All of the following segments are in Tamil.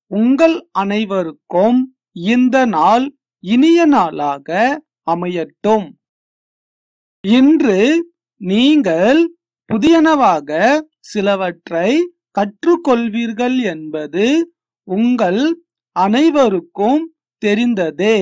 உங்கள் அனைவருக்கும் இந்த நாள் இனிய நாளாக அமையட்டும் இன்று நீங்கள் புதியனவாக சிலவற்றை கற்றுக்கொள்வீர்கள் என்பது உங்கள் அனைவருக்கும் தெரிந்ததே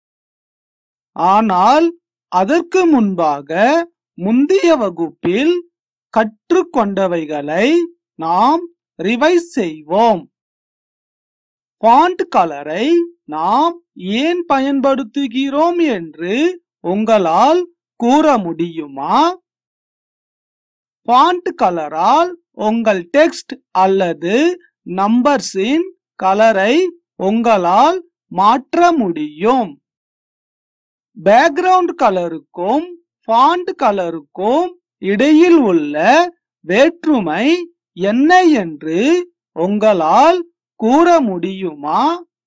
ஆனால் அதற்கு முன்பாக முந்தைய வகுப்பில் கற்றுக்கொண்டவைகளை நாம் ரிவைஸ் செய்வோம் ஃபாண்ட் கலரை நாம் ஏன் பயன்படுத்துகிறோம் என்று உங்களால் கூற முடியுமா ஃபாண்ட் கலரால் உங்கள் டெக்ஸ்ட் அல்லது நம்பர்ஸின் கலரை உங்களால் மாற்ற முடியும் பேக்ரவுண்ட் கலருக்கும் ஃபாண்ட் கலருக்கும் இடையில் உள்ள வேற்றுமை என்ன என்று உங்களால் கூற முடியுமா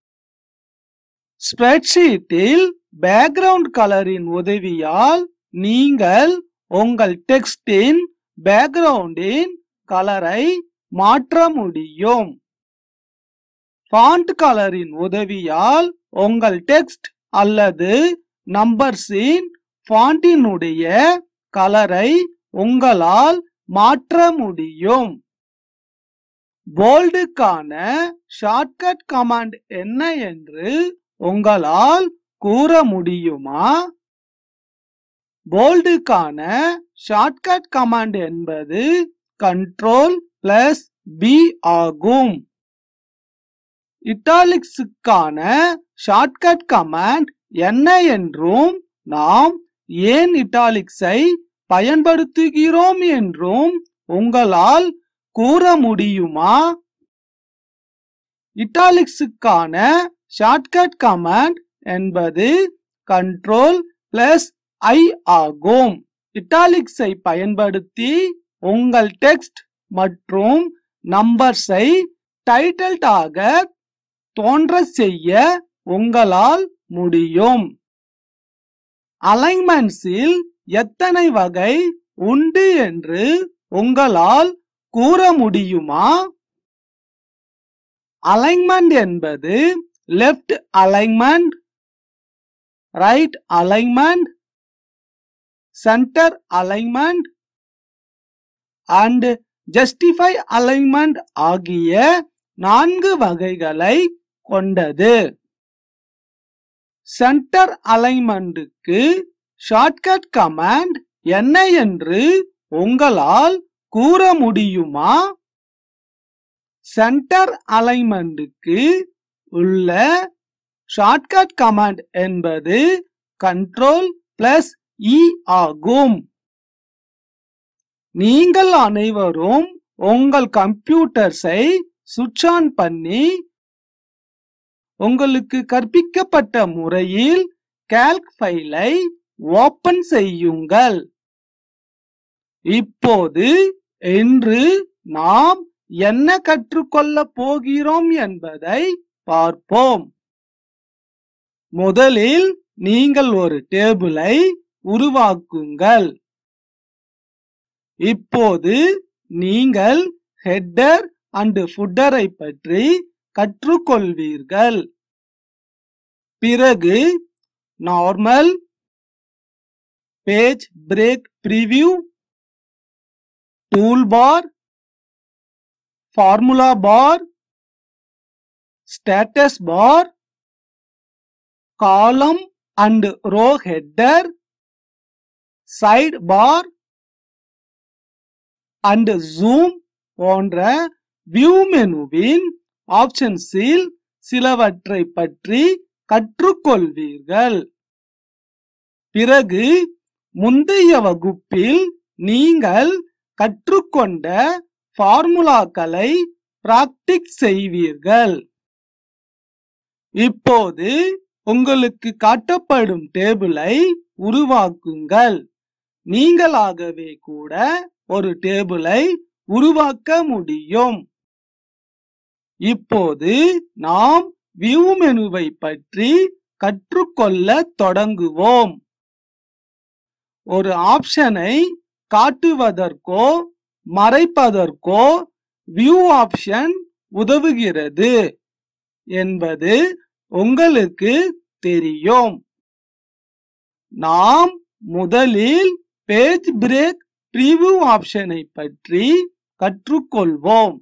ஸ்ப்ரெட்ஷீட்டில் பேக்ரவுண்ட் கலரின் உதவியால் நீங்கள் உங்கள் டெக்ஸ்டின் பேக்ரவுண்டின் கலரை மாற்ற முடியும் ஃபாண்ட் கலரின் உதவியால் உங்கள் டெக்ஸ்ட் அல்லது நம்பர்ஸின் ஃபாண்டினுடைய கலரை உங்களால் மாற்ற முடியும் போல்டுக்கான ஷார்ட்கட் கமாண்ட் என்ன என்று உங்களால் கூற முடியுமா போல்டுக்கான ஷார்ட்கட் கமாண்ட் என்பது கண்ட்ரோல் பிளஸ் பி ஆகும் இட்டாலிக்ஸுக்கான ஷார்ட்கட் கமாண்ட் என்ன என்றும் நாம் ஏன் இட்டாலிக்ஸை பயன்படுத்துகிறோம் என்றும் உங்களால் கூற முடியுமா இட்டாலிக்ஸுக்கான ஷார்ட்கட் கமாண்ட் என்பது கண்ட்ரோல் பிளஸ் ஐ ஆகும் இட்டாலிக்ஸை பயன்படுத்தி உங்கள் டெக்ஸ்ட் மற்றும் நம்பர்ஸை டைட்டில்டாக தோன்ற செய்ய உங்களால் முடியும் அலைன்மெண்ட்ஸில் எத்தனை வகை உண்டு என்று உங்களால் கூற முடியுமா அலைன்மெண்ட் என்பது left alignment right alignment centre alignment and justify alignment ஆகிய நான்கு வகைகளை கொண்டது சென்டர் அலைன்மெண்ட்டுக்கு ஷார்ட்கட் கமாண்ட் என்ன என்று உங்களால் கூற முடியுமா சென்டர் அலைன்மெண்ட்டுக்கு உள்ள ஷார்ட்கட் கமாண்ட் என்பது கண்ட்ரோல் பிளஸ் இ ஆகும் நீங்கள் அனைவரும் உங்கள் கம்ப்யூட்டர்ஸை சுவிட்ச் ஆன் பண்ணி உங்களுக்கு கற்பிக்கப்பட்ட முறையில் கால்க் ஃபைலை ஓபன் செய்யுங்கள் இப்போது இன்று நாம் என்ன கற்றுக்கொள்ளப் போகிறோம் என்பதை பார்ப்போம் முதலில் நீங்கள் ஒரு டேபிளை உருவாக்குங்கள் இப்போது நீங்கள் ஹெட்டர் அண்ட் ஃபுட்டரை பற்றி கற்றுக்கொள்வீர்கள் பிறகு normal page break preview toolbar formula bar status bar column and row header side bar and zoom போன்ற வியூ மெனுவின் ஆப்ஷன்ஸில் சிலவற்றை பற்றி கற்றுக்கொள்வீர்கள் பிறகு முந்தைய வகுப்பில் நீங்கள் கற்றுக்கொண்ட ஃபார்முலாக்களை பிராக்டிஸ் செய்வீர்கள் இப்போது உங்களுக்கு காட்டப்படும் டேபிளை உருவாக்குங்கள் நீங்களாகவே கூட ஒரு டேபிளை உருவாக்க முடியும் இப்போது நாம் வியூ மெனுவை பற்றி கற்றுக்கொள்ள தொடங்குவோம் ஒரு ஆப்ஷனை காட்டுவதற்கோ மறைப்பதற்கோ வியூ ஆப்ஷன் உதவுகிறது என்பது உங்களுக்கு தெரியும் நாம் முதலில் பேஜ் பிரேக் ப்ரிவ்யூ ஆப்ஷனை பற்றி கற்றுக்கொள்வோம்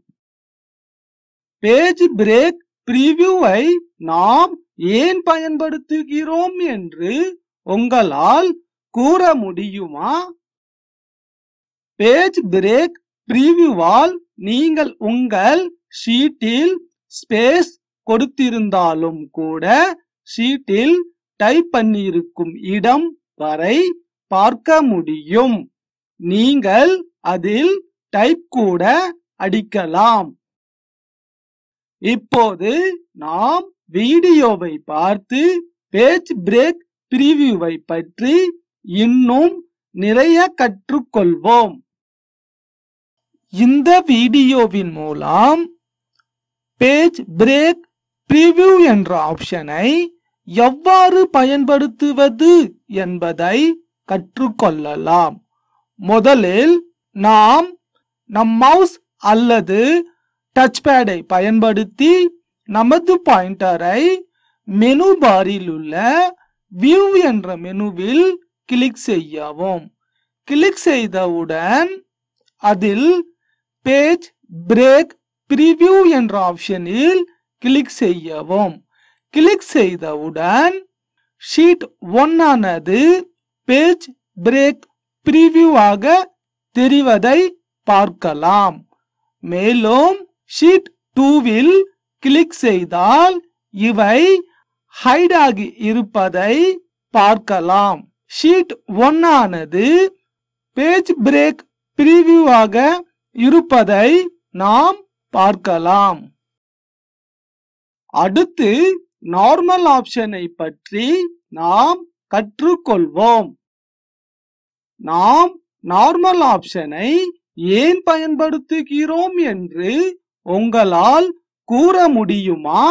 பேஜ் பிரேக் ப்ரிவ்யூவை நாம் ஏன் பயன்படுத்துகிறோம் என்று உங்களால் கூற முடியுமா பேஜ் பிரேக் ப்ரிவ்யூவால் நீங்கள் உங்கள் ஷீட்டில் ஸ்பேஸ் கொடுத்திருந்தாலும் கூட ஷீட்டில் டைப் பண்ணியிருக்கும் இடம் வரை பார்க்க முடியும் நீங்கள் அதில் டைப் கூட அடிக்கலாம் இப்போது நாம் வீடியோவை பார்த்து பேஜ் பிரேக் பிரிவியூவை பற்றி இன்னும் நிறைய கற்றுக்கொள்வோம் இந்த வீடியோவின் மூலம் பேஜ் பிரேக் பிரிவியூ என்ற ஆப்ஷனை எவ்வாறு பயன்படுத்துவது என்பதை கற்றுக்கொள்ளலாம் முதலில் நாம் நம் மவுஸ் அல்லது டச் பேடை பயன்படுத்தி நமது பாயிண்டரை மெனு பாரில் உள்ள வியூ என்ற மெனுவில் கிளிக் செய்யவும் கிளிக் செய்தவுடன் அதில் பேஜ் பிரேக் பிரிவியூ என்ற ஆப்ஷனில் கிளிக் செய்யவும் கிளிக் செய்தவுடன் ஷீட் ஒன் ஆனது பேஜ் பிரேக் பிரிவியூவாக தெரிவதை பார்க்கலாம் மேலும் ஷீட் டூவில் கிளிக் செய்தால் இவை ஹைட் ஆகி இருப்பதை பார்க்கலாம் ஷீட் ஒன் ஆனது பேஜ் பிரேக் பிரிவியூவாக இருப்பதை நாம் பார்க்கலாம் அடுத்து நார்மல் ஆப்ஷனை பற்றி நாம் கற்றுக்கொள்வோம் நாம் நார்மல் ஆப்ஷனை ஏன் பயன்படுத்துகிறோம் என்று உங்களால் கூற முடியுமா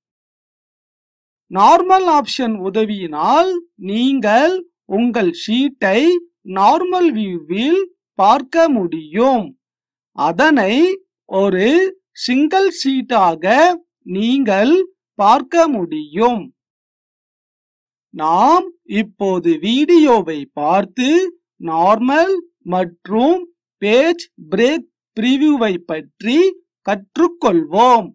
நார்மல் ஆப்ஷன் உதவியினால் நீங்கள் உங்கள் ஷீட்டை நார்மல் வியூவில் பார்க்க முடியும் அதனை ஒரு சிங்கிள் ஷீட்டாக நீங்கள் பார்க்க முடியும் நாம் இப்போது வீடியோவை பார்த்து நார்மல் மற்றும் பேஜ் பிரேக் பிரிவியூவை பற்றி கற்றுக்கொள்வோம்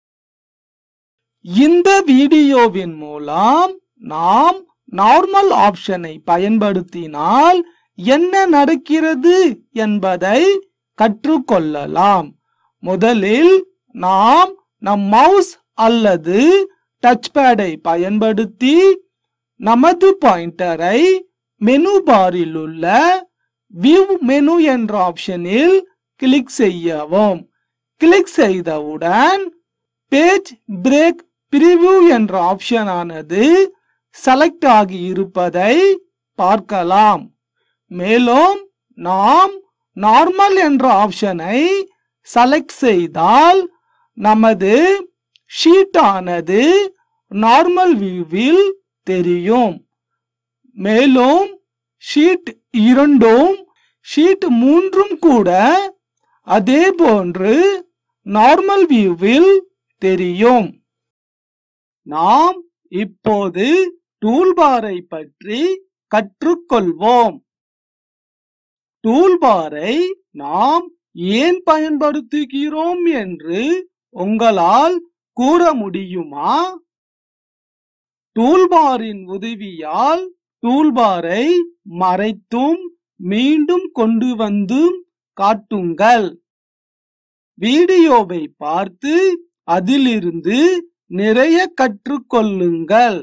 இந்த வீடியோவின் மூலம் நாம் நார்மல் ஆப்ஷனை பயன்படுத்தினால் என்ன நடக்கிறது என்பதை கற்றுக்கொள்ளலாம் முதலில் நாம் நம் மவுஸ் அல்லது டச் பேடை பயன்படுத்தி நமது பாயிண்டரை மெனு பாரில் உள்ள வியூ மெனு என்ற ஆப்ஷனில் கிளிக் செய்யவும் கிளிக் செய்தவுடன் பேஜ் பிரேக் பிரிவியூ என்ற ஆப்ஷன் ஆனது செலக்ட் ஆகி இருப்பதை பார்க்கலாம் மேலும் நாம் நார்மல் என்ற ஆப்ஷனை செலக்ட் செய்தால் நமது ஷீட் ஆனது நார்மல் வியூவில் தெரியும் மேலும் ஷீட் இரண்டும் ஷீட் மூன்றும் கூட அதே போன்று நார்மல் வியூவில் தெரியும் நாம் இப்போது டூல்பாரை பற்றி கற்றுக்கொள்வோம் டூல்பாரை நாம் ஏன் பயன்படுத்துகிறோம் என்று உங்களால் கூற முடியுமா டூல்பாரின் உதவியால் டூல்பாரை மறைத்தும் மீண்டும் கொண்டு வந்தும் காட்டுங்கள் வீடியோவை பார்த்து அதிலிருந்து நிறைய கற்றுக்கொள்ளுங்கள்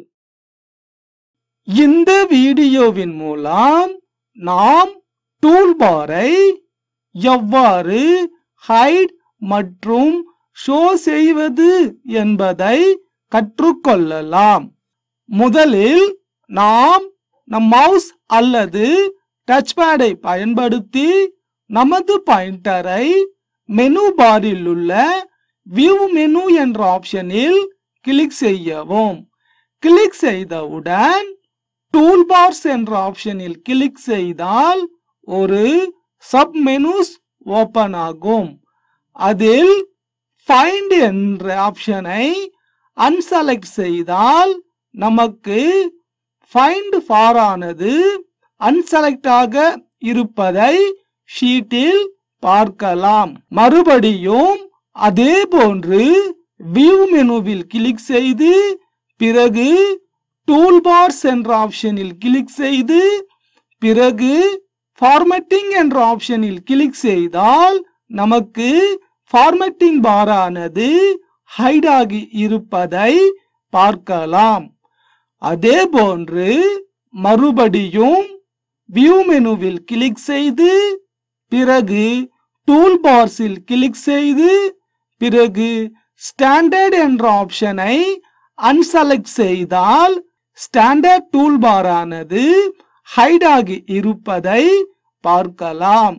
இந்த வீடியோவின் மூலம் நாம் டூல்பாரை எவ்வாறு ஹைட் மற்றும் ஷோ செய்வது என்பதை கற்றுக்கொள்ளலாம் முதலில் நாம் நம் மவுஸ் அல்லது டச் பேடை பயன்படுத்தி நமது பாயிண்டரை மெனு பாரில் உள்ள வியூ மெனு என்ற ஆப்ஷனில் கிளிக் செய்யவும் கிளிக் செய்தவுடன் டூல் பார்ஸ் என்ற ஆப்ஷனில் கிளிக் செய்தால் ஒரு சப் மெனுஸ் ஓபன் ஆகும் அதில் ஃபைண்ட் என்ற ஆப்ஷனை அன்செலக்ட் செய்தால் நமக்கு ஃபைண்ட் ஃபார் ஆனது அன்செலக்ட் ஆக இருப்பதை ஷீட்டில் பார்க்கலாம் மறுபடியும் அதே போன்று வியூ மெனுவில் கிளிக் செய்து பிறகு டூல் பார்ஸ் என்ற ஆப்ஷனில் கிளிக் செய்து பிறகு ஃபார்மேட்டிங் என்ற ஆப்ஷனில் கிளிக் செய்தால் நமக்கு ஃபார்மேட்டிங் பாரானது ஹைட் ஆகி இருப்பதை பார்க்கலாம் அதே போன்று மறுபடியும் வியூ மெனுவில் கிளிக் செய்து பிறகு டூல் பார்ஸில் கிளிக் செய்து பிறகு ஸ்டாண்டர்ட் என்ற ஆப்ஷனை அன்செலக்ட் செய்தால் ஸ்டாண்டர்ட் டூல் பாரானது ஹைட் ஆகி இருப்பதை பார்க்கலாம்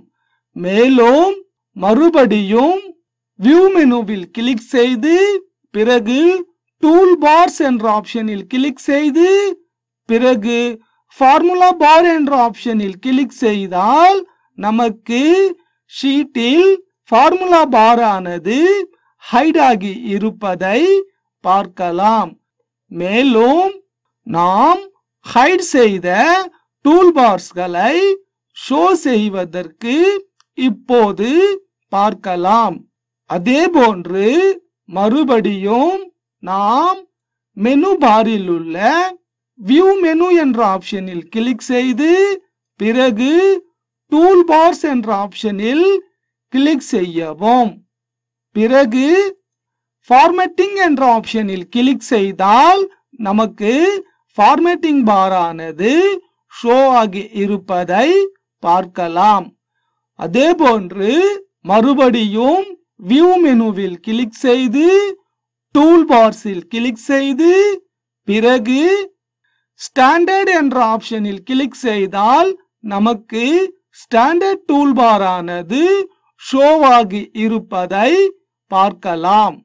மேலும் மறுபடியும் வியூ மெனுவில் கிளிக் செய்து பிறகு டூல் பார்ஸ் என்ற ஆப்ஷனில் கிளிக் செய்து பிறகு ஃபார்முலா பார் என்ற ஆப்ஷனில் கிளிக் செய்தால் நமக்கு ஷீட்டில் ஃபார்முலா பார் ஆனது ஹைட் ஆகி இருப்பதை பார்க்கலாம் மேலும் நாம் ஹைட் செய்த டூல் பார்ஸ்களை ஷோ செய்வதற்கு இப்போது பார்க்கலாம் அதே போன்று மறுபடியும் நாம் மெனு பாரில் உள்ள வியூ மெனு என்ற ஆப்ஷனில் கிளிக் செய்து பிறகு டூல் பார்ஸ் என்ற ஆப்ஷனில் கிளிக் செய்யவும் பிறகு ஃபார்மேட்டிங் என்ற ஆப்ஷனில் கிளிக் செய்தால் நமக்கு ஃபார்மேட்டிங் பாரானது ஷோ ஆகி இருப்பதை பார்க்கலாம் அதே போன்று மறுபடியும் வியூ மெனுவில் கிளிக் செய்து டூல் பார்ஸில் கிளிக் செய்து பிறகு ஸ்டாண்டர்ட் என்ற ஆப்ஷனில் கிளிக் செய்தால் நமக்கு ஸ்டாண்டர்ட் டூல் பாரானது ஷோவாகி இருப்பதை பார்க்கலாம்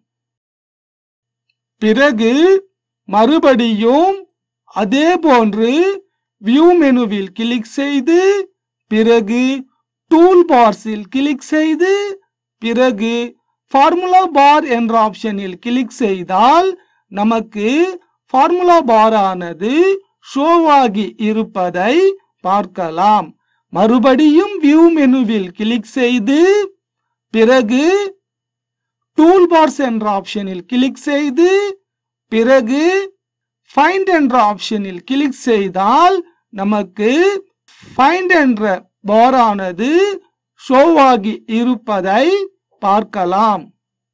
பிறகு மறுபடியும் அதே போன்று வியூ மெனுவில் கிளிக் செய்து பிறகு டூல் பார்ஸில் கிளிக் செய்து பிறகு ஃபார்முலா பார் என்ற ஆப்ஷனில் கிளிக் செய்தால் நமக்கு ஃபார்முலா பார் ஆனது ஷோவாகி இருப்பதை பார்க்கலாம் மறுபடியும் வியூ மெனுவில் கிளிக் செய்து பிறகு டூல் பார்ஸ் என்ற ஆப்ஷனில் கிளிக் செய்து பிறகு ஃபைண்ட் என்ற ஆப்ஷனில் கிளிக் செய்தால் நமக்கு ஃபைண்ட் என்ற பாரானது ஷோவாகி இருப்பதை பார்க்கலாம்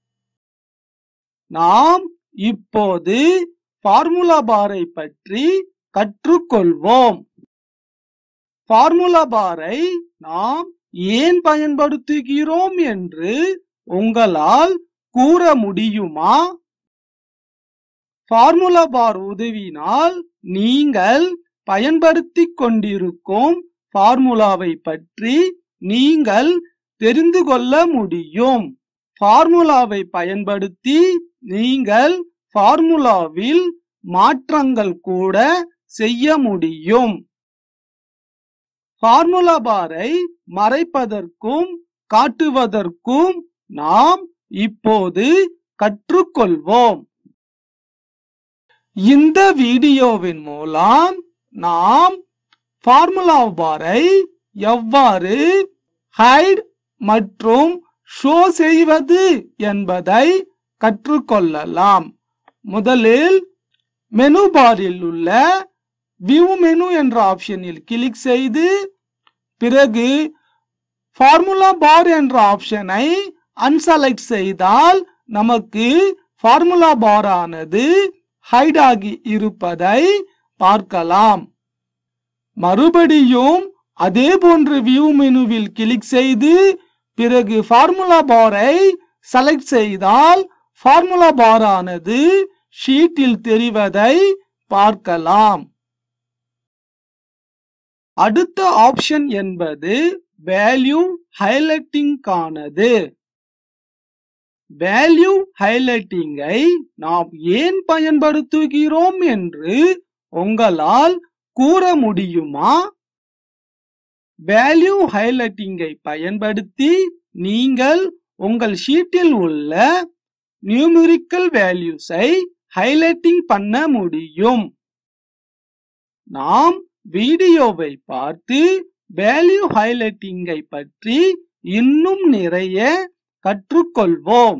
நாம் இப்போது ஃபார்முலா பாரை பற்றி கற்றுக்கொள்வோம் ஃபார்முலா பாரை நாம் ஏன் பயன்படுத்துகிறோம் என்று உங்களால் கூற முடியுமா ஃபார்முலா பார் உதவினால் நீங்கள் பயன்படுத்திக் கொண்டிருக்கும் ஃபார்முலாவை பற்றி நீங்கள் தெரிந்து கொள்ள முடியும் ஃபார்முலாவை பயன்படுத்தி நீங்கள் ஃபார்முலாவில் மாற்றங்கள் கூட செய்ய முடியும் ஃபார்முலா பாரை மறைப்பதற்கும் காட்டுவதற்கும் நாம் இப்போது கற்றுக்கொள்வோம் இந்த வீடியோவின் மூலம் நாம் ஃபார்முலா பாரை எவ்வாறு ஹைட் மற்றும் ஷோ செய்வது என்பதை கற்றுக்கொள்ளலாம் முதலில் மெனு பாரில் உள்ள வியூ மெனு என்ற ஆப்ஷனில் கிளிக் செய்து பிறகு ஃபார்முலா பார் என்ற ஆப்ஷனை அன்செலக்ட் செய்தால் நமக்கு ஃபார்முலா பார் ஆனது ஹைட் ஆகி இருப்பதை பார்க்கலாம் மறுபடியும் அதே போன்று வியூ மெனுவில் கிளிக் செய்து பிறகு ஃபார்முலா பாரை செலக்ட் செய்தால் ஃபார்முலா பார் ஆனது ஷீட்டில் தெரிவதை பார்க்கலாம் அடுத்த ஆப்ஷன் என்பது வேல்யூ ஹைலைட்டிங்கானது வேல்யூ ஹைலைட்டிங்கை நாம் ஏன் பயன்படுத்துகிறோம் என்று உங்களால் கூற முடியுமா வேல்யூ ஹைலைட்டிங்கை பயன்படுத்தி நீங்கள் உங்கள் ஷீட்டில் உள்ள நியூமெரிக்கல் வேல்யூஸை ஹைலைட்டிங் பண்ண முடியும் நாம் வீடியோவை பார்த்து வேல்யூ ஹைலைட்டிங்கை பற்றி இன்னும் நிறைய கற்றுக்கொள்வோம்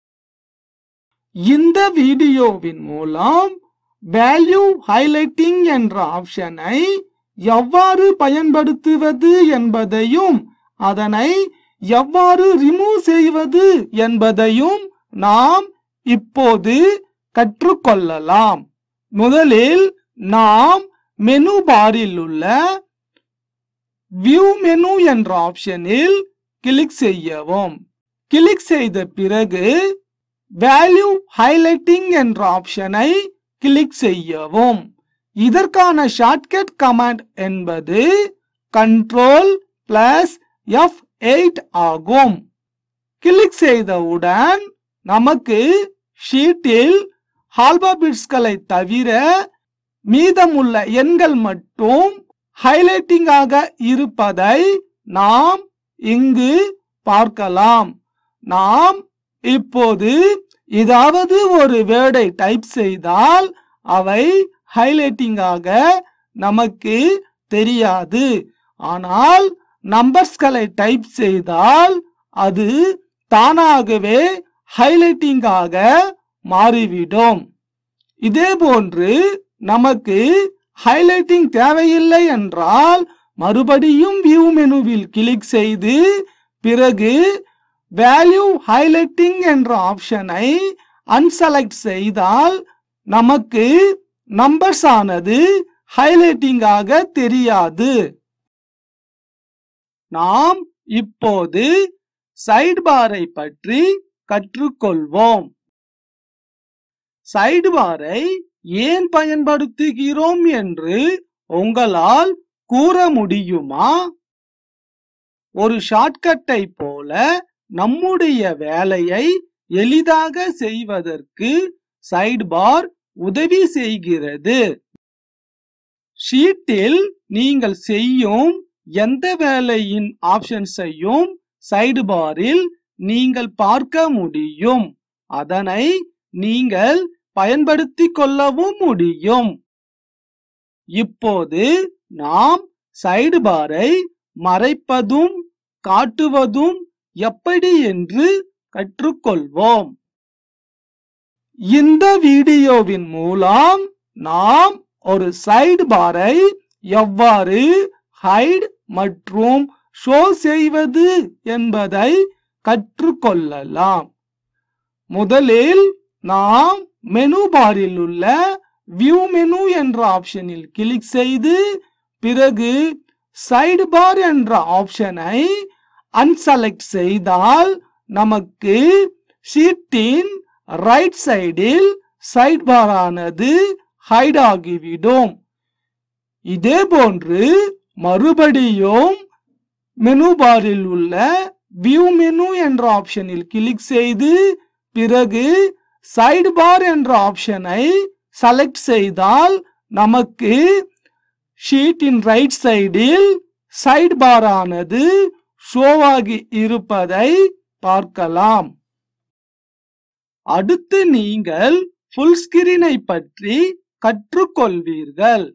இந்த வீடியோவின் மூலம் வேல்யூ ஹைலைட்டிங் என்ற ஆப்ஷனை எவ்வாறு பயன்படுத்துவது என்பதையும் அதனை எவ்வாறு ரிமூவ் செய்வது என்பதையும் நாம் இப்போது கற்றுக்கொள்ளலாம் முதலில் நாம் மெனு பாரில் உள்ள வியூ மெனு என்ற ஆப்ஷனில் கிளிக் செய்யவும் கிளிக் செய்த பிறகு வேல்யூ ஹைலைட்டிங் என்ற ஆப்ஷனை கிளிக் செய்யவும் இதற்கான ஷார்ட்கட் கமாண்ட் என்பது கண்ட்ரோல் பிளஸ் எஃப் எயிட் ஆகும் கிளிக் செய்தவுடன் நமக்கு ஷீட்டில் ஆல்பாபிட்ஸ்களை தவிர மீதமுள்ள எண்கள் மட்டும் ஹைலைட்டிங் ஆக இருப்பதை நாம் இங்கு பார்க்கலாம் நாம் இப்போது ஏதாவது ஒரு வேர்டை டைப் செய்தால் அவை ஹைலைட்டிங் ஆக நமக்கு தெரியாது ஆனால் நம்பர்ஸ்களை டைப் செய்தால் அது தானாகவே ஹைலைட்டிங் ஆக மாறிவிடும் இதே போன்று நமக்கு ஹைலைட்டிங் தேவையில்லை என்றால் மறுபடியும் வியூ மெனுவில் கிளிக் செய்து பிறகு வேல்யூ ஹைலைட்டிங் என்ற ஆப்ஷனை அன்செலக்ட் செய்தால் நமக்கு நம்பர்ஸ் ஆனது ஹைலைட்டிங் ஆக தெரியாது நாம் இப்போது சைடு பாரை பற்றி கற்றுக்கொள்வோம் சைடு பாரை ஏன் பயன்படுத்துகிறோம் என்று உங்களால் கூற முடியுமா ஒரு ஷார்ட்கட்டை போல நம்முடைய வேலையை எளிதாக செய்வதற்கு சைடு பார் உதவி செய்கிறது ஷீட்டில் நீங்கள் செய்யும் எந்த வேலையின் ஆப்ஷன்ஸையும் சைடு பாரில் நீங்கள் பார்க்க முடியும் அதனை நீங்கள் பயன்படுத்திக் கொள்ளவும் முடியும் இப்போது நாம் சைடு பாரை மறைப்பதும் காட்டுவதும் எப்படி என்று கற்றுக்கொள்வோம் இந்த வீடியோவின் மூலம் நாம் ஒரு சைடு பாரை எவ்வாறு ஹைட் மற்றும் ஷோ செய்வது என்பதை கற்றுக்கொள்ளலாம் முதலில் நாம் மெனு பாரில் உள்ள வியூ மெனு என்ற ஆப்ஷனில் கிளிக் செய்து பிறகு சைடு பார் என்ற ஆப்ஷனை அன்செலக்ட் செய்தால் நமக்கு ஷீட்டின் ரைட் சைடில் சைட் பார் ஆனது ஹைட் ஆகிவிடும் இதே போன்று மறுபடியும் மெனு பாரில் உள்ள வியூ மெனு என்ற ஆப்ஷனில் கிளிக் செய்து பிறகு சைடு பார் என்ற ஆப்ஷனை செலக்ட் செய்தால் நமக்கு ஷீட்டின் ரைட் சைடில் சைடு பார் ஆனது ஷோவாகி இருப்பதை பார்க்கலாம் அடுத்து நீங்கள் ஃபுல் ஸ்கிரீனை பற்றி கற்றுக்கொள்வீர்கள்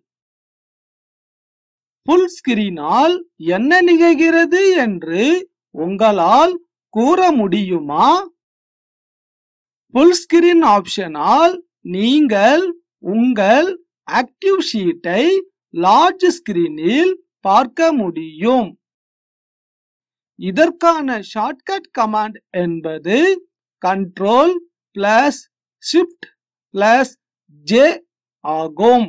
ஃபுல் ஸ்கிரீனால் என்ன நிகழ்கிறது என்று உங்களால் கூற முடியுமா ஃபுல் ஸ்கிரீன் ஆப்ஷனால் நீங்கள் உங்கள் ஆக்டிவ் ஷீட்டை லார்ஜ் ஸ்கிரீனில் பார்க்க முடியும் இதற்கான ஷார்ட்கட் கமாண்ட் என்பது control plus shift plus J ஆகும்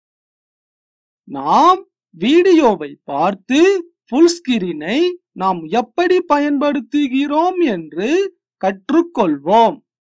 நாம் வீடியோவை பார்த்து ஃபுல் ஸ்கிரீனை நாம் எப்படி பயன்படுத்துகிறோம் என்று கற்றுக்கொள்வோம்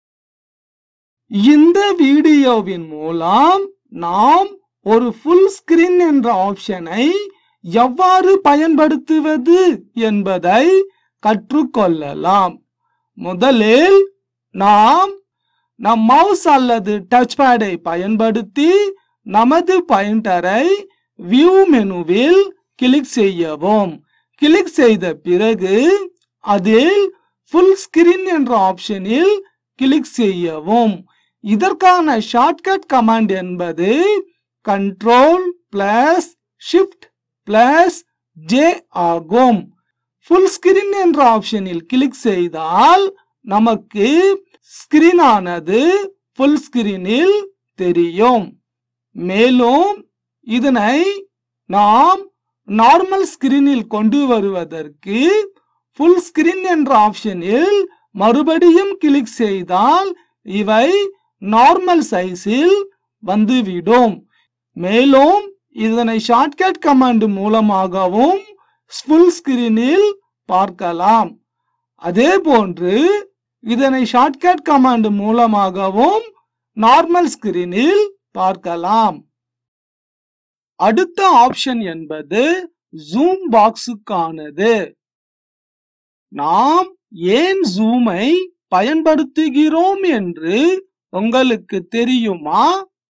இந்த வீடியோவின் மூலம் நாம் ஒரு ஃபுல் ஸ்கிரீன் என்ற ஆப்ஷனை எவ்வாறு பயன்படுத்துவது என்பதை கற்றுக்கொள்ளலாம் முதலில் நாம் நம் மவுஸ் அல்லது டச் பேடை பயன்படுத்தி நமது பாயிண்டரை வியூ மெனுவில் கிளிக் செய்யவும் கிளிக் செய்த பிறகு அதில் ஃபுல் ஸ்கிரீன் என்ற ஆப்ஷனில் கிளிக் செய்யவும் இதற்கான ஷார்ட்கட் கமாண்ட் என்பது control plus shift plus J ஆகும் ஃபுல் ஸ்கிரீன் என்ற ஆப்ஷனில் கிளிக் செய்தால் நமக்கு ஸ்கிரீன் ஆனது ஃபுல் ஸ்கிரீனில் தெரியும் மேலும் இதனை நாம் நார்மல் ஸ்கிரீனில் கொண்டு வருவதற்கு ஃபுல் ஸ்கிரீன் என்ற ஆப்ஷனில் மறுபடியும் கிளிக் செய்தால் இவை நார்மல் சைஸில் வந்துவிடும் மேலும் இதனை ஷார்ட்கட் கமாண்ட் மூலமாகவும் ஃபுல் ஸ்கிரீனில் பார்க்கலாம் அதே போன்று இதனை ஷார்ட்கட் கமாண்ட் மூலமாகவும் நார்மல் ஸ்கிரீனில் பார்க்கலாம் அடுத்த ஆப்ஷன் என்பது ஜூம் பாக்ஸுக்கானது நாம் ஏன் ஜூமை பயன்படுத்துகிறோம் என்று உங்களுக்கு தெரியுமா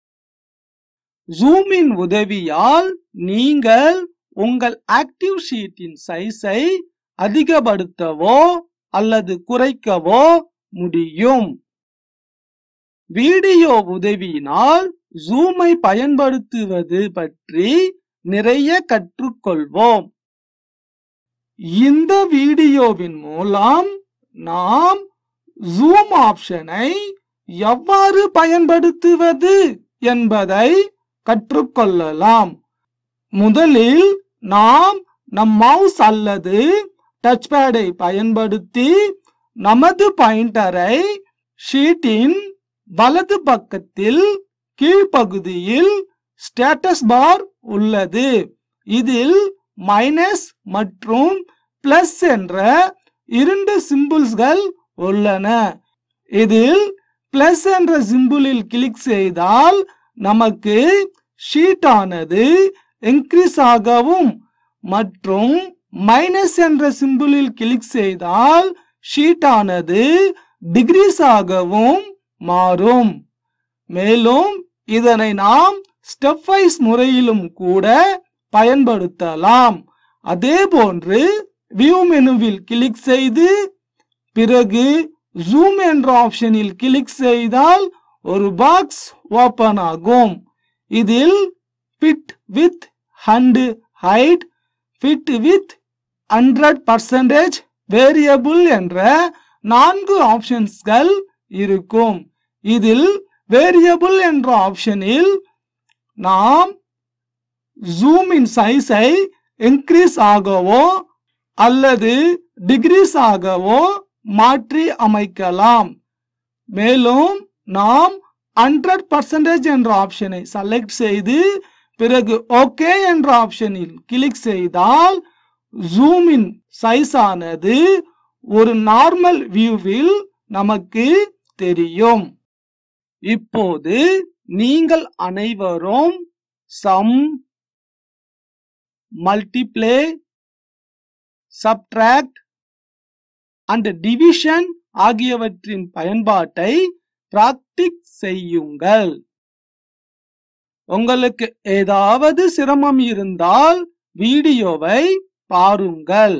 ஜூமின் உதவியால் நீங்கள் உங்கள் ஆக்டிவ் ஷீட்டின் சைஸை அதிகப்படுத்தவோ அல்லது குறைக்கவோ முடியும் வீடியோ உதவியினால் ஜூமை பயன்படுத்துவது பற்றி நிறைய கற்றுக்கொள்வோம் இந்த வீடியோவின் மூலம் நாம் ஜூம் ஆப்ஷனை எவ்வாறு பயன்படுத்துவது என்பதை கற்றுக்கொள்ளலாம் முதலில் நாம் நம் மவுஸ் அல்லது டச் பேடை பயன்படுத்தி நமது பாயிண்டரை ஷீட்டின் வலது பக்கத்தில் கீழ்ப்பகுதியில் ஸ்டேட்டஸ் பார் உள்ளது இதில் மைனஸ் மற்றும் பிளஸ் என்ற இரண்டு சிம்பிள்ஸ்கள் உள்ளன இதில் பிளஸ் என்ற சிம்பிளில் கிளிக் செய்தால் நமக்கு ஷீட் ஆனது இன்க்ரீஸ் ஆகவும் மற்றும் மைனஸ் என்ற சிம்பிளில் கிளிக் செய்தால் ஷீட் ஆனது டிகிரீஸ் ஆகவும் மாறும் மேலும் இதனை நாம் ஸ்டெப் வைஸ் முறையிலும் கூட பயன்படுத்தலாம் அதே போன்று வியூ மெனுவில் கிளிக் செய்து பிறகு ஜூம் என்ற ஆப்ஷனில் கிளிக் செய்தால் ஒரு பாக்ஸ் ஓபன் ஆகும் இதில் fit width and height fit width hundred percentage variable என்ற நான்கு ஆப்ஷன்ஸ்கள் இருக்கும் இதில் வேரியபிள் என்ற ஆப்ஷனில் நாம் ஜூமின் சைஸை இன்க்ரீஸ் ஆகவோ அல்லது டிகிரீஸ் ஆகவோ மாற்றி அமைக்கலாம் மேலும் நாம் ஹண்ட்ரட் பர்சன்டேஜ் என்ற ஆப்ஷனை செலக்ட் செய்து பிறகு ஓகே என்ற ஆப்ஷனில் கிளிக் செய்தால் ஜூமின் சைஸ் ஆனது ஒரு நார்மல் வியூவில் நமக்கு தெரியும் இப்போது நீங்கள் அனைவரும் sum multiply subtract and division ஆகியவற்றின் பயன்பாட்டை பிராக்டிக் செய்யுங்கள் உங்களுக்கு ஏதாவது சிரமம் இருந்தால் வீடியோவை பாருங்கள்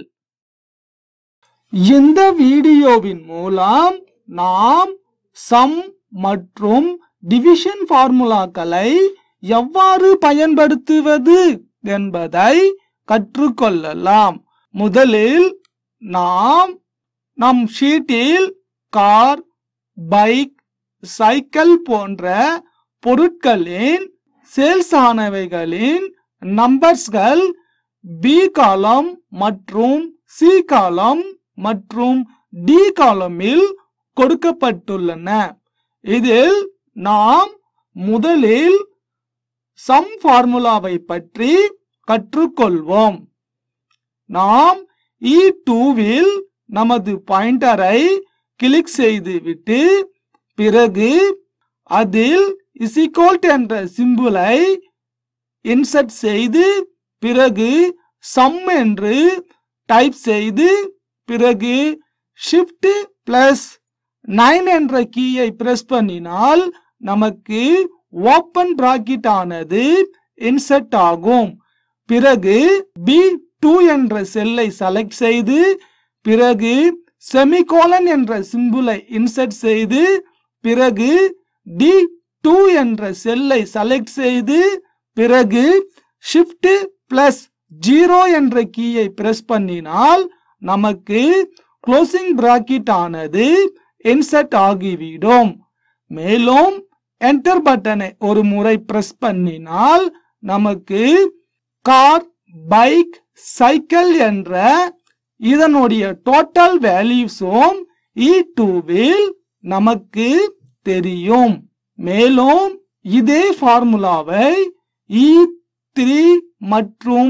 இந்த வீடியோவின் மூலம் நாம் சம் மற்றும் டிவிஷன் ஃபார்முலாக்களை எவ்வாறு பயன்படுத்துவது என்பதை கற்றுக்கொள்ளலாம் முதலில் நாம் நம் ஷீட்டில் கார் பைக் சைக்கிள் போன்ற பொருட்களின் சேல்ஸ் ஆனவைகளின் நம்பர்ஸ்கள் பி காலம் மற்றும் சி காலம் மற்றும் டி காலமில் கொடுக்கப்பட்டுள்ளன இதில் நாம் முதலில் சம் ஃபார்முலாவை பற்றி கற்றுக்கொள்வோம் நாம் இ டூவில் நமது பாயிண்டரை கிளிக் செய்துவிட்டு பிறகு அதில் இசிகோல்ட் என்ற சிம்புலை இன்சர்ட் செய்து பிறகு சம் என்று டைப் செய்து பிறகு ஷிஃப்ட் பிளஸ் நைன் என்ற கீயை பிரஸ் பண்ணினால் நமக்கு ஓப்பன் பிராக்கெட் ஆனது இன்சர்ட் ஆகும் பிறகு பி டூ என்ற செல்லை செலக்ட் செய்து பிறகு செமிகோலன் என்ற சிம்புலை இன்சர்ட் செய்து பிறகு டி டூ என்ற செல்லை செலக்ட் செய்து பிறகு ஷிஃப்ட் பிளஸ் ஜீரோ என்ற கீயை பிரஸ் பண்ணினால் நமக்கு க்ளோசிங் பிராக்கெட் ஆனது இன்செர்ட் ஆகிவிடும் மேலும் என்டர் பட்டனை ஒரு முறை பிரஸ் பண்ணினால் நமக்கு கார் பைக் சைக்கிள் என்ற இதனுடைய டோட்டல் வேல்யூஸும் இ டூவில் நமக்கு தெரியும் மேலும் இதே ஃபார்முலாவை இ த்ரீ மற்றும்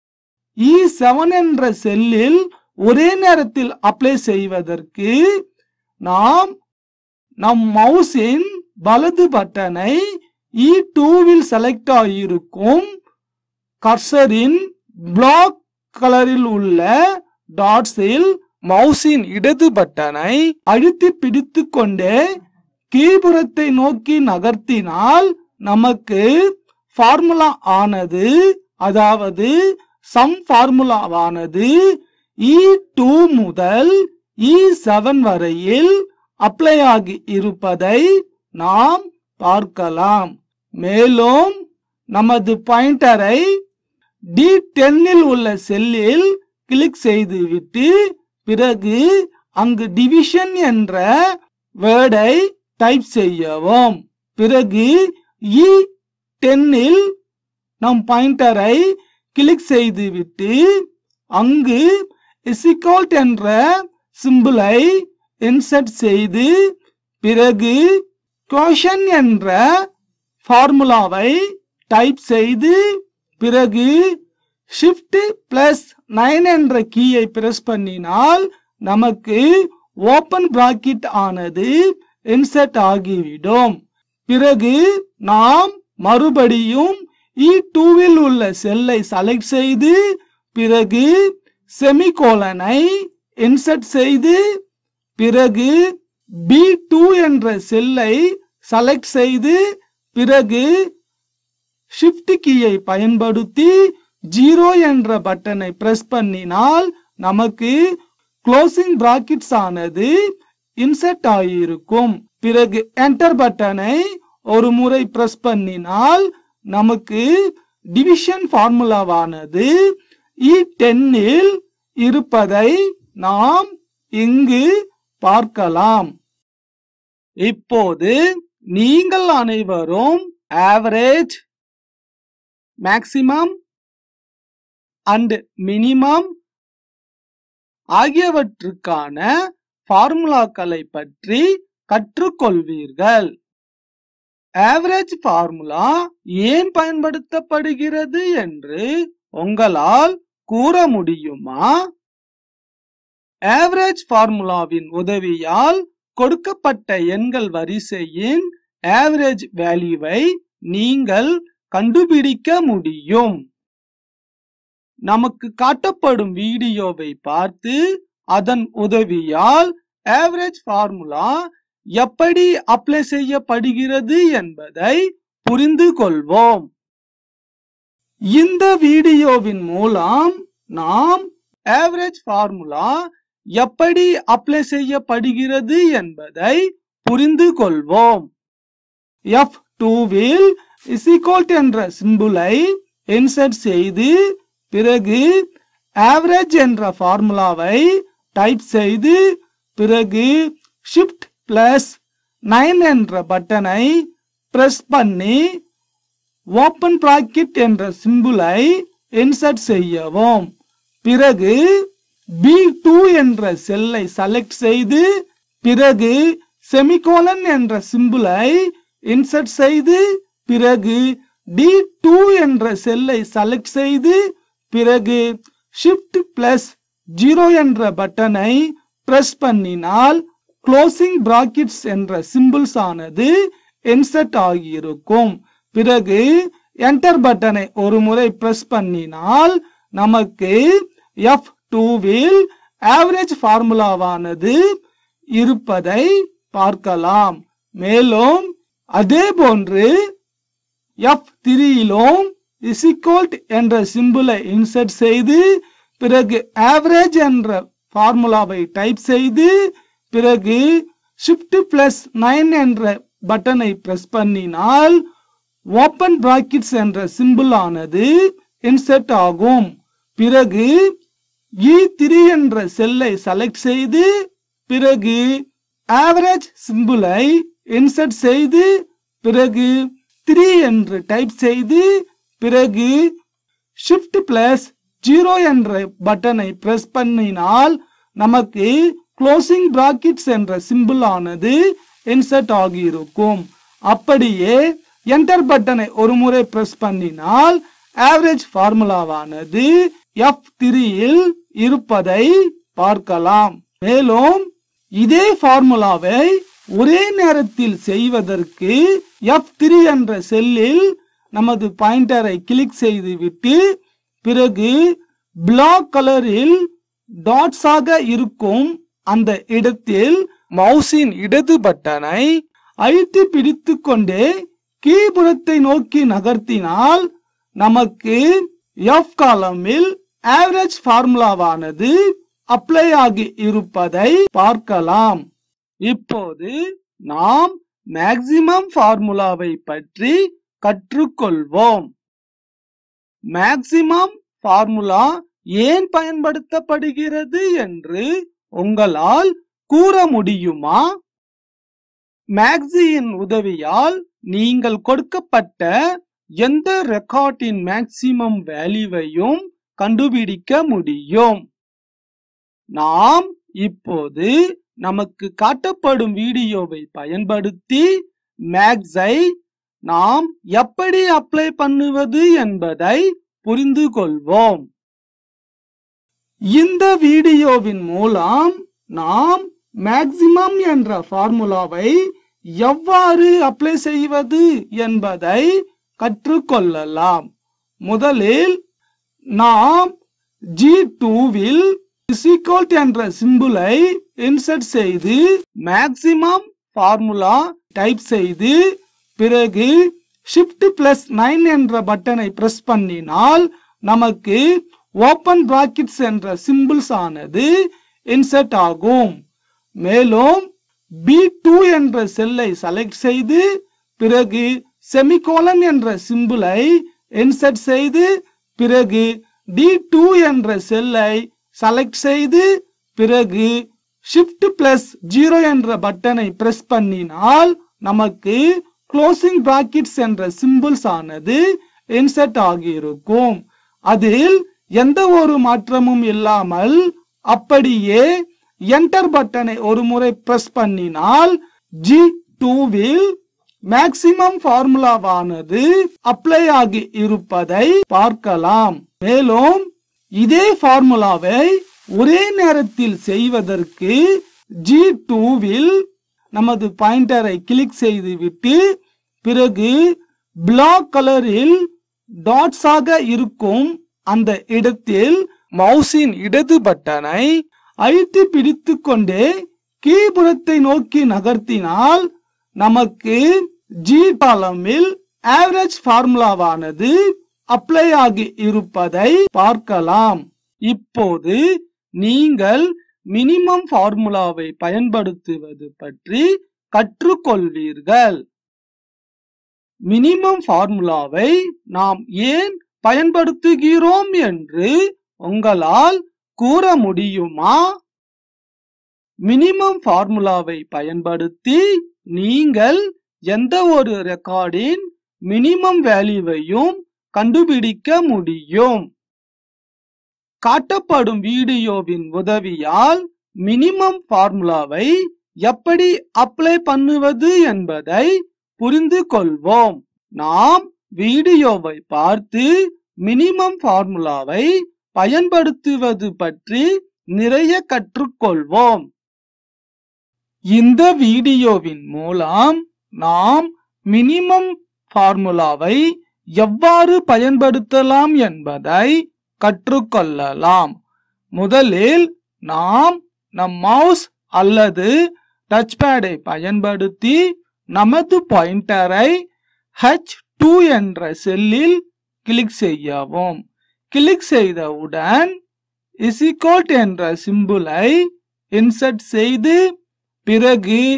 இ செவன் என்ற செல்லில் ஒரே நேரத்தில் அப்ளை செய்வதற்கு நாம் நம் மவுஸின் வலது பட்டனை இ டூவில் செலக்ட் ஆகியிருக்கும் கர்சரின் பிளாக் கலரில் உள்ள டாட்ஸில் மவுஸின் இடது பட்டனை அழுத்தி பிடித்து கொண்டே கீபுறத்தை நோக்கி நகர்த்தினால் நமக்கு ஃபார்முலா ஆனது அதாவது சம் ஃபார்முலாவானது இ டூ முதல் இ செவன் வரையில் அப்ளை ஆகி இருப்பதை நாம் பார்க்கலாம் மேலும் நமது பாயிண்டரை டி டென்னில் உள்ள செல்லில் கிளிக் செய்துவிட்டு பிறகு அங்கு டிவிஷன் என்ற வேர்டை டைப் செய்யவும் பிறகு இ டென்னில் நம் பாயிண்டரை கிளிக் செய்துவிட்டு அங்கு இசிகோல்ட் என்ற சிம்பிளை இன்சர்ட் செய்து பிறகு கோஷன் என்ற ஃபார்முலாவை டைப் செய்து பிறகு ஷிஃப்ட் பிளஸ் நைன் என்ற கீயை பிரஸ் பண்ணினால் நமக்கு ஓபன் பிராக்கெட் ஆனது இன்செர்ட் ஆகிவிடும் பிறகு நாம் மறுபடியும் இ டூவில் உள்ள செல்லை செலக்ட் செய்து பிறகு செமிகோலனை இன்சர்ட் செய்து பிறகு பி டூ என்ற செல்லை செலக்ட் செய்து பிறகு ஷிஃப்ட் கீயை பயன்படுத்தி ஜீரோ என்ற பட்டனை பிரஸ் பண்ணினால் நமக்கு க்ளோசிங் பிராக்கெட்ஸ் ஆனது இன்செர்ட் ஆகியிருக்கும் பிறகு என்டர் பட்டனை ஒரு முறை பிரஸ் பண்ணினால் நமக்கு டிவிஷன் ஃபார்முலாவானது இ டென்னில் இருப்பதை நாம் இங்கு பார்க்கலாம் இப்போது நீங்கள் அனைவரும் ஆவரேஜ் மேக்சிமம் அண்ட் மினிமம் ஆகியவற்றுக்கான ஃபார்முலாக்களை பற்றி கற்றுக்கொள்வீர்கள் ஆவரேஜ் ஃபார்முலா ஏன் பயன்படுத்தப்படுகிறது என்று உங்களால் கூற முடியுமா ஆவரேஜ் ஃபார்முலாவின் உதவியால் கொடுக்கப்பட்ட எண்கள் வரிசையின் ஆவரேஜ் வேல்யூவை நீங்கள் கண்டுபிடிக்க முடியும் நமக்கு காட்டப்படும் வீடியோவை பார்த்து அதன் உதவியால் ஆவரேஜ் ஃபார்முலா எப்படி அப்ளை செய்யப்படுகிறது என்பதை புரிந்து கொள்வோம் இந்த வீடியோவின் மூலம் நாம் ஆவரேஜ் ஃபார்முலா எப்படி அப்ளை செய்யப்படுகிறது என்பதை புரிந்து கொள்வோம் எஃப் டூவில் இசிகோல்ட் என்ற சிம்புலை இன்சர்ட் செய்து பிறகு ஆவரேஜ் என்ற ஃபார்முலாவை டைப் செய்து பிறகு ஷிஃப்ட் பிளஸ் நைன் என்ற பட்டனை பிரஸ் பண்ணி ஓப்பன் பிராக்கெட் என்ற சிம்புலை இன்சர்ட் செய்யவும் பிறகு பி டூ என்ற செல்லை செலக்ட் செய்து பிறகு செமிகோலன் என்ற சிம்புலை இன்சர்ட் செய்து பிறகு டி டூ என்ற செல்லை செலக்ட் செய்து பிறகு ஷிஃப்ட் பிளஸ் ஜீரோ என்ற பட்டனை பிரஸ் பண்ணினால் க்ளோசிங் பிராக்கெட்ஸ் என்ற சிம்பிள்ஸ் ஆனது இன்சர்ட் ஆகியிருக்கும் பிறகு என்டர் பட்டனை ஒரு முறை பிரஸ் பண்ணினால் நமக்கு எஃப் டூவில் ஆவரேஜ் ஃபார்முலாவானது இருப்பதை பார்க்கலாம் மேலும் அதே போன்று எஃப் த்ரீயிலும் இசிகோல்ட் என்ற சிம்பிளை இன்சர்ட் செய்து பிறகு ஆவரேஜ் என்ற ஃபார்முலாவை டைப் செய்து பிறகு ஷிஃப்ட் பிளஸ் நைன் என்ற பட்டனை பிரஸ் பண்ணினால் ஓப்பன் பிராக்கெட்ஸ் என்ற சிம்பிள் ஆனது இன்செர்ட் ஆகும் பிறகு இ த்ரீ என்ற செல்லை செலக்ட் செய்து பிறகு ஆவரேஜ் சிம்பிளை இன்சர்ட் செய்து பிறகு த்ரீ என்று டைப் செய்து பிறகு ஷிஃப்ட் பிளஸ் ஜீரோ என்ற பட்டனை பிரஸ் பண்ணினால் நமக்கு க்ளோசிங் பிராக்கெட்ஸ் என்ற சிம்பிள் ஆனது இன்சர்ட் ஆகியிருக்கும் அப்படியே என்டர் பட்டனை ஒரு முறை பிரஸ் பண்ணினால் ஆவரேஜ் ஃபார்முலாவானது எஃப் த்ரீயில் இருப்பதை பார்க்கலாம் மேலும் இதே ஃபார்முலாவை ஒரே நேரத்தில் செய்வதற்கு எஃப் த்ரீ என்ற செல்லில் நமது பாயிண்டரை கிளிக் செய்துவிட்டு பிறகு பிளாக் கலரில் டாட்ஸாக இருக்கும் அந்த இடத்தில் மவுஸின் இடது பட்டனை அழுத்தி பிடித்து கொண்டே கீபுறத்தை நோக்கி நகர்த்தினால் நமக்கு எஃப் காலமில் ஆவரேஜ் ஃபார்முலாவானது அப்ளை ஆகி இருப்பதை பார்க்கலாம் இப்போது நாம் மேக்சிமம் ஃபார்முலாவை பற்றி கற்றுக்கொள்வோம் மேக்சிமம் ஃபார்முலா ஏன் பயன்படுத்தப்படுகிறது என்று உங்களால் கூற முடியுமா மேக்ஸியின் உதவியால் நீங்கள் கொடுக்கப்பட்ட எந்த ரெக்கார்டின் மேக்சிமம் வேல்யூவையும் கண்டுபிடிக்க முடியும் நாம் இப்போது நமக்கு காட்டப்படும் வீடியோவை பயன்படுத்தி மேக்ஸை நாம் எப்படி அப்ளை பண்ணுவது என்பதை புரிந்து கொள்வோம் இந்த வீடியோவின் மூலம் நாம் மேக்சிமம் என்ற ஃபார்முலாவை எவ்வாறு அப்ளை செய்வது என்பதை கற்றுக்கொள்ளலாம் முதலில் நாம் ஜி டூவில் இசிகோல்ட் என்ற சிம்பிளை இன்சர்ட் செய்து மேக்சிமம் ஃபார்முலா டைப் செய்து பிறகு ஷிஃப்ட் பிளஸ் நைன் என்ற பட்டனை பிரஸ் பண்ணினால் நமக்கு ஓப்பன் பிராக்கெட்ஸ் என்ற சிம்பிள்ஸ் ஆனது இன்சர்ட் ஆகும் மேலும் பி டூ என்ற செல்லை செலக்ட் செய்து பிறகு செமிகோலன் என்ற சிம்பிளை இன்சர்ட் செய்து பிறகு டி டூ என்ற செல்லை செலக்ட் செய்து பிறகு ஷிஃப்ட் பிளஸ் ஜீரோ என்ற பட்டனை பிரஸ் பண்ணினால் நமக்கு க்ளோசிங் பிராக்கெட்ஸ் என்ற சிம்பிள்ஸ் ஆனது இன்சர்ட் ஆகியிருக்கும் அதில் எந்த ஒரு மாற்றமும் இல்லாமல் அப்படியே என்டர் பட்டனை ஒரு முறை பிரஸ் பண்ணினால் ஜி டூவில் மேக்சிமம் ஃபார்முலாவானது அப்ளை ஆகி இருப்பதை பார்க்கலாம் மேலும் இதே ஃபார்முலாவை ஒரே நேரத்தில் செய்வதற்கு ஜி டூவில் நமது பாயிண்டரை கிளிக் செய்துவிட்டு பிறகு பிளாக் கலரில் டாட்ஸாக இருக்கும் அந்த இடத்தில் மவுஸின் இடது பட்டனை அழுத்தி பிடித்து கொண்டே கீபுறத்தை நோக்கி நகர்த்தினால் நமக்கு ஜி காலமில் ஆவரேஜ் ஃபார்முலாவானது அப்ளை ஆகி இருப்பதை பார்க்கலாம் இப்போது நீங்கள் மினிமம் ஃபார்முலாவை பயன்படுத்துவது பற்றி கற்றுக்கொள்வீர்கள் மினிமம் ஃபார்முலாவை நாம் ஏன் பயன்படுத்துகிறோம் என்று உங்களால் கூற முடியுமா மினிமம் ஃபார்முலாவை பயன்படுத்தி நீங்கள் எந்த ஒரு ரெக்கார்டின் மினிமம் வேல்யூவையும் கண்டுபிடிக்க முடியும் காட்டப்படும் வீடியோவின் உதவியால் மினிமம் ஃபார்முலாவை எப்படி அப்ளை பண்ணுவது என்பதை புரிந்து கொள்வோம் நாம் வீடியோவை பார்த்து மினிமம் ஃபார்முலாவை பயன்படுத்துவது பற்றி நிறைய கற்றுக்கொள்வோம் இந்த வீடியோவின் மூலம் நாம் மினிமம் ஃபார்முலாவை எவ்வாறு பயன்படுத்தலாம் என்பதை கற்றுக்கொள்ளலாம் முதலில் நாம் நம் மவுஸ் அல்லது டச் பேடை பயன்படுத்தி நமது பாயிண்டரை ஹச் டூ என்ற செல்லில் கிளிக் செய்யவும் கிளிக் செய்தவுடன் இசிகோட் என்ற சிம்புலை இன்சர்ட் செய்து பிறகு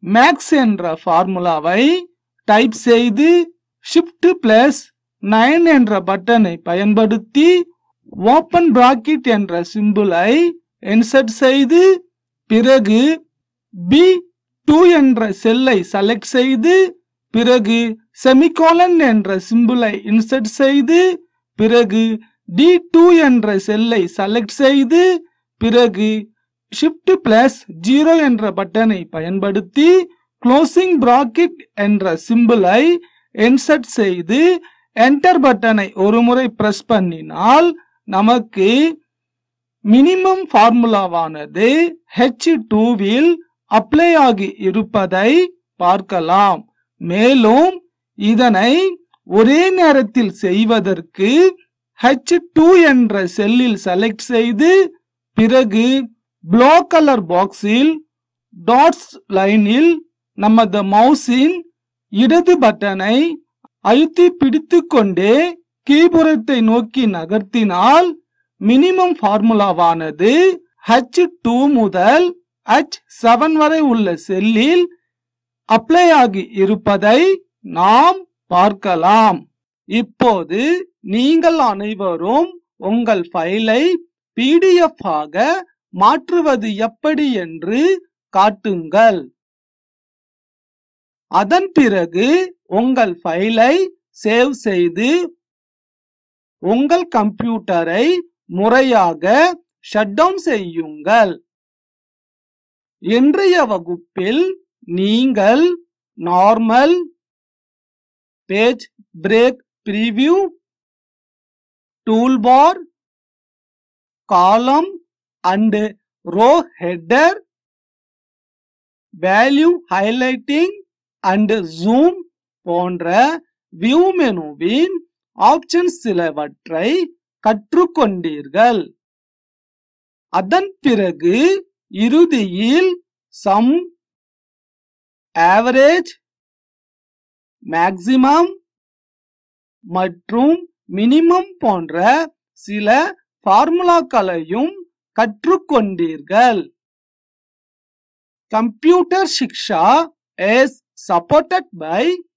மேக்ஸ் என்ற ஃபார்முலாவை டைப் செய்து ஷிஃப்ட் பிளஸ் நைன் என்ற பட்டனை பயன்படுத்தி ஓப்பன் பிராக்கெட் என்ற சிம்பிளை இன்சர்ட் செய்து பிறகு பி டூ என்ற செல்லை செலக்ட் செய்து பிறகு செமிகோலன் என்ற சிம்பிளை இன்சர்ட் செய்து பிறகு டி டூ என்ற செல்லை செலக்ட் செய்து பிறகு ஷிஃப்ட் பிளஸ் ஜீரோ என்ற பட்டனை பயன்படுத்தி க்ளோசிங் பிராக்கெட் என்ற சிம்பிளை இன்சர்ட் செய்து என்டர் பட்டனை ஒரு முறை பிரஸ் பண்ணினால் நமக்கு மினிமம் ஃபார்முலாவானது ஹெச் டூவில் அப்ளை ஆகி இருப்பதை பார்க்கலாம் மேலும் இதனை ஒரே நேரத்தில் செய்வதற்கு ஹெச் டூ என்ற செல்லில் செலக்ட் செய்து பிறகு ப்ளோ கலர் பாக்ஸில் டாட்ஸ் லைனில் நமது மவுஸின் இடது பட்டனை அழுத்தி பிடித்து கொண்டே கீபுரத்தை நோக்கி நகர்த்தினால் மினிமம் ஃபார்முலாவானது ஹச் டூ முதல் ஹச் செவன் வரை உள்ள செல்லில் அப்ளை ஆகி இருப்பதை நாம் பார்க்கலாம் இப்போது நீங்கள் அனைவரும் உங்கள் ஃபைலை பிடிஎஃப் ஆக மாற்றுவது எப்படி என்று காட்டுங்கள் அதன் பிறகு உங்கள் ஃபைலை சேவ் செய்து உங்கள் கம்ப்யூட்டரை முறையாக ஷட் டவுன் செய்யுங்கள் இன்றைய வகுப்பில் நீங்கள் normal page break preview toolbar column and row header value highlighting and zoom போன்ற வியூ மெனுவின் ஆப்ஷன்ஸ் சிலவற்றை கற்றுக்கொண்டீர்கள் அதன் பிறகு இறுதியில் சம் ஆவரேஜ் மேக்சிமம் மற்றும் மினிமம் போன்ற சில ஃபார்முலாக்களையும் கற்றுக்கொண்டீர்கள் computer Shiksha is supported by